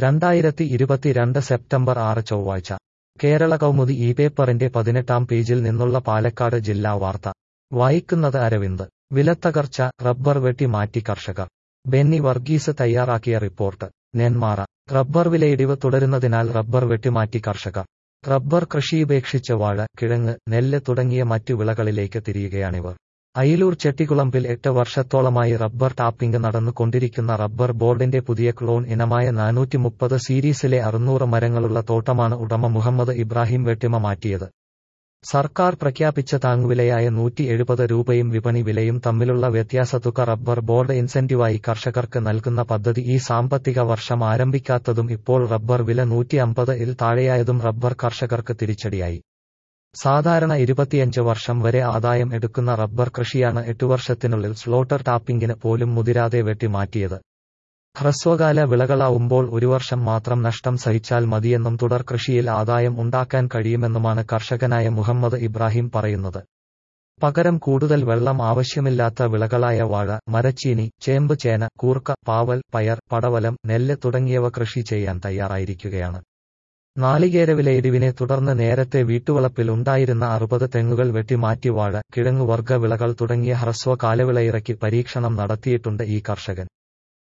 രണ്ടായിരത്തി ഇരുപത്തിരണ്ട് സെപ്റ്റംബർ ആറ് ചൊവ്വാഴ്ച കേരള കൗമുദി ഈ പേപ്പറിന്റെ പതിനെട്ടാം പേജിൽ നിന്നുള്ള പാലക്കാട് ജില്ലാ വാർത്ത വായിക്കുന്നത് അരവിന്ദ് വിലത്തകർച്ച റബ്ബർ വെട്ടി മാറ്റി കർഷകർ ബെന്നി വർഗീസ് തയ്യാറാക്കിയ റിപ്പോർട്ട് നെന്മാറ റബ്ബർ വിലയിടിവ് തുടരുന്നതിനാൽ റബ്ബർ വെട്ടിമാറ്റി കർഷകർ റബ്ബർ കൃഷിയുപേക്ഷിച്ച് വാഴ കിഴങ്ങ് നെല്ല് തുടങ്ങിയ മറ്റു വിളകളിലേക്ക് തിരിയുകയാണിവർ അയിലൂർ ചെട്ടിക്കുളമ്പിൽ എട്ട് വർഷത്തോളമായി റബ്ബർ ടാപ്പിംഗ് നടന്നുകൊണ്ടിരിക്കുന്ന റബ്ബർ ബോർഡിന്റെ പുതിയ ക്ലോൺ ഇനമായ നാനൂറ്റി മുപ്പത് സീരീസിലെ അറുന്നൂറ് മരങ്ങളുള്ള തോട്ടമാണ് ഉടമ മുഹമ്മദ് ഇബ്രാഹിം വെട്ടിമ മാറ്റിയത് സർക്കാർ പ്രഖ്യാപിച്ച താങ്ങുവിലയായ നൂറ്റി എഴുപത് രൂപയും വിപണി വിലയും തമ്മിലുള്ള വ്യത്യാസത്തുക റബ്ബർ ബോർഡ് ഇൻസെന്റീവായി കർഷകർക്ക് നൽകുന്ന പദ്ധതി ഈ സാമ്പത്തിക വർഷം ആരംഭിക്കാത്തതും ഇപ്പോൾ റബ്ബർ വില നൂറ്റി അമ്പത് ഇൽ താഴെയായതും റബ്ബർ കർഷകർക്ക് തിരിച്ചടിയായി സാധാരണ ഇരുപത്തിയഞ്ച് വർഷം വരെ ആദായം എടുക്കുന്ന റബ്ബർ കൃഷിയാണ് എട്ടു വർഷത്തിനുള്ളിൽ സ്ലോട്ടർ ടാപ്പിംഗിന് പോലും മുതിരാതെ വെട്ടിമാറ്റിയത് ഹ്രസ്വകാല വിളകളാവുമ്പോൾ ഒരു വർഷം മാത്രം നഷ്ടം സഹിച്ചാൽ മതിയെന്നും തുടർ കൃഷിയിൽ ആദായം ഉണ്ടാക്കാൻ കഴിയുമെന്നുമാണ് കർഷകനായ മുഹമ്മദ് ഇബ്രാഹിം പറയുന്നത് പകരം കൂടുതൽ വെള്ളം ആവശ്യമില്ലാത്ത വിളകളായ വാഴ മരച്ചീനി ചേമ്പ് ചേന കൂർക്ക പാവൽ പയർ പടവലം നെല്ല് തുടങ്ങിയവ കൃഷി ചെയ്യാൻ തയ്യാറായിരിക്കുകയാണ് നാളികേര വിലയിടിവിനെ തുടർന്ന് നേരത്തെ വീട്ടുവളപ്പിൽ ഉണ്ടായിരുന്ന അറുപത് തെങ്ങുകൾ വെട്ടിമാറ്റി വാഴ കിഴങ്ങുവർഗ്ഗ വിളകൾ തുടങ്ങിയ ഹ്രസ്വ കാലവിളയിറക്കി പരീക്ഷണം നടത്തിയിട്ടുണ്ട് ഈ കർഷകൻ